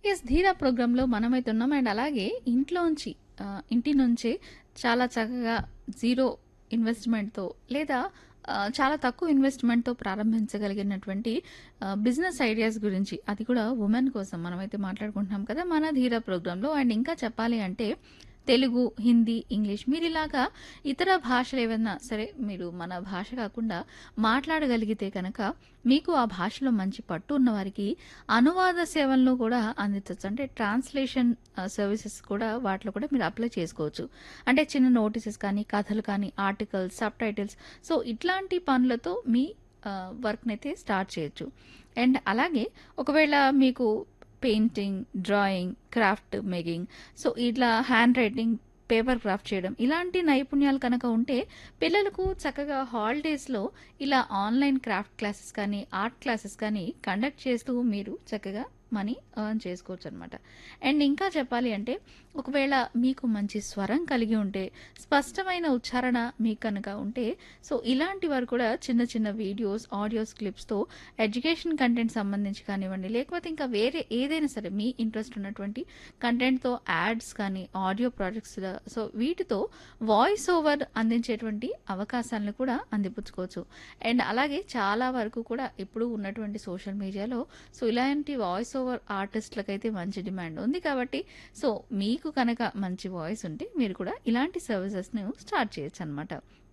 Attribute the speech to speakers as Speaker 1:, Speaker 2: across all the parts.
Speaker 1: yes ధీరా ప్రోగ్రాంలో మనమైతే ఉన్నాం అండ్ అలాగే ఇంట్లోంచి ఆ, ఇంటి నుంచే చాలా చక్కగా జీరో ఇన్వెస్ట్మెంట్తో లేదా ఆ, చాలా తక్కువ ఇన్వెస్ట్మెంట్తో ప్రారంభించగలిగినటువంటి ఆ, బిజినెస్ ఐడియాస్ గురించి అది కూడా ఉమెన్ కోసం మనమైతే మాట్లాడుకుంటున్నాం కదా మన ధీరా ప్రోగ్రాంలో అండ్ ఇంకా చెప్పాలి అంటే తెలుగు హిందీ ఇంగ్లీష్ మీరు ఇలాగా ఇతర భాషలు ఏవైనా సరే మీరు మన భాష కాకుండా మాట్లాడగలిగితే కనుక మీకు ఆ భాషలో మంచి పట్టు ఉన్న వారికి అనువాద సేవలను కూడా అందించవచ్చు అంటే ట్రాన్స్లేషన్ సర్వీసెస్ కూడా వాటిలో కూడా మీరు అప్లై చేసుకోవచ్చు అంటే చిన్న నోటీసెస్ కానీ కథలు కానీ ఆర్టికల్స్ సబ్ టైటిల్స్ సో ఇట్లాంటి పనులతో మీ వర్క్ని అయితే స్టార్ట్ చేయొచ్చు అండ్ అలాగే ఒకవేళ మీకు painting drawing craft making so ఇట్లా హ్యాండ్ రైటింగ్ పేపర్ క్రాఫ్ట్ చేయడం ఇలాంటి నైపుణ్యాలు కనుక ఉంటే పిల్లలకు చక్కగా హాలిడేస్లో ఇలా ఆన్లైన్ క్రాఫ్ట్ క్లాసెస్ కానీ ఆర్ట్ క్లాసెస్ కానీ కండక్ట్ చేస్తూ మీరు చక్కగా మనీ ఎర్న్ చేసుకోవచ్చు అనమాట అండ్ ఇంకా చెప్పాలి అంటే ఒకవేళ మీకు మంచి స్వరం కలిగి ఉంటే స్పష్టమైన ఉచ్చారణ మీకు కనుక ఉంటే సో ఇలాంటి వారు కూడా చిన్న చిన్న వీడియోస్ ఆడియోస్ క్లిప్స్తో ఎడ్యుకేషన్ కంటెంట్ సంబంధించి కానివ్వండి లేకపోతే ఇంకా వేరే ఏదైనా సరే మీ ఇంట్రెస్ట్ ఉన్నటువంటి కంటెంట్తో యాడ్స్ కానీ ఆడియో ప్రాజెక్ట్స్ సో వీటితో వాయిస్ ఓవర్ అందించేటువంటి అవకాశాలను కూడా అందిపుచ్చుకోవచ్చు అండ్ అలాగే చాలా వరకు కూడా ఇప్పుడు ఉన్నటువంటి సోషల్ మీడియాలో సో ఇలాంటి వాయిస్ ఓవర్ ఆర్టిస్టులకైతే మంచి డిమాండ్ ఉంది కాబట్టి సో మీకు కనుక మంచి వాయిస్ ఉంటే మీరు కూడా ఇలాంటి సర్వీసెస్ను స్టార్ట్ చేయొచ్చు అనమాట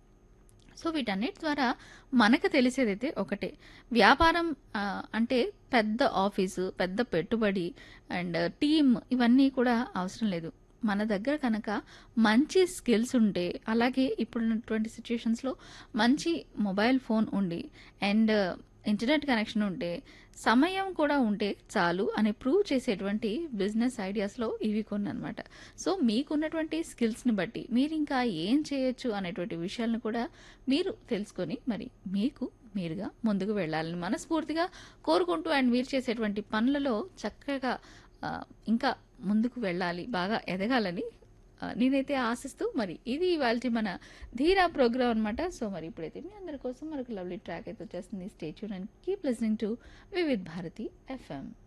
Speaker 1: సో వీటన్నిటి ద్వారా మనకు తెలిసేదైతే ఒకటే వ్యాపారం ఆ, అంటే పెద్ద ఆఫీసు పెద్ద పెట్టుబడి అండ్ టీమ్ ఇవన్నీ కూడా అవసరం లేదు మన దగ్గర కనుక మంచి స్కిల్స్ ఉంటే అలాగే ఇప్పుడున్నటువంటి సిచ్యుయేషన్స్లో మంచి మొబైల్ ఫోన్ ఉండి అండ్ ఇంటర్నెట్ కనెక్షన్ ఉంటే సమయం కూడా ఉంటే చాలు అని ప్రూవ్ చేసేటువంటి బిజినెస్ ఐడియాస్లో ఇవి కొన్ని అనమాట సో మీకున్నటువంటి స్కిల్స్ని బట్టి మీరు ఇంకా ఏం చేయొచ్చు అనేటువంటి విషయాలను కూడా మీరు తెలుసుకొని మరి మీకు మీరుగా ముందుకు వెళ్ళాలని మనస్ఫూర్తిగా కోరుకుంటూ అండ్ మీరు చేసేటువంటి పనులలో చక్కగా ఆ, ఇంకా ముందుకు వెళ్ళాలి బాగా ఎదగాలని ఆ, నేనైతే ఆశిస్తూ మరి ఇది ఇవాళ మన ధీరా ప్రోగ్రామ్ అనమాట సో మరి ఇప్పుడైతే మీ అందరి కోసం మనకు లవ్లీ ట్రాక్ అయితే వచ్చేస్తుంది stay tuned and keep listening to Vividh Bharati FM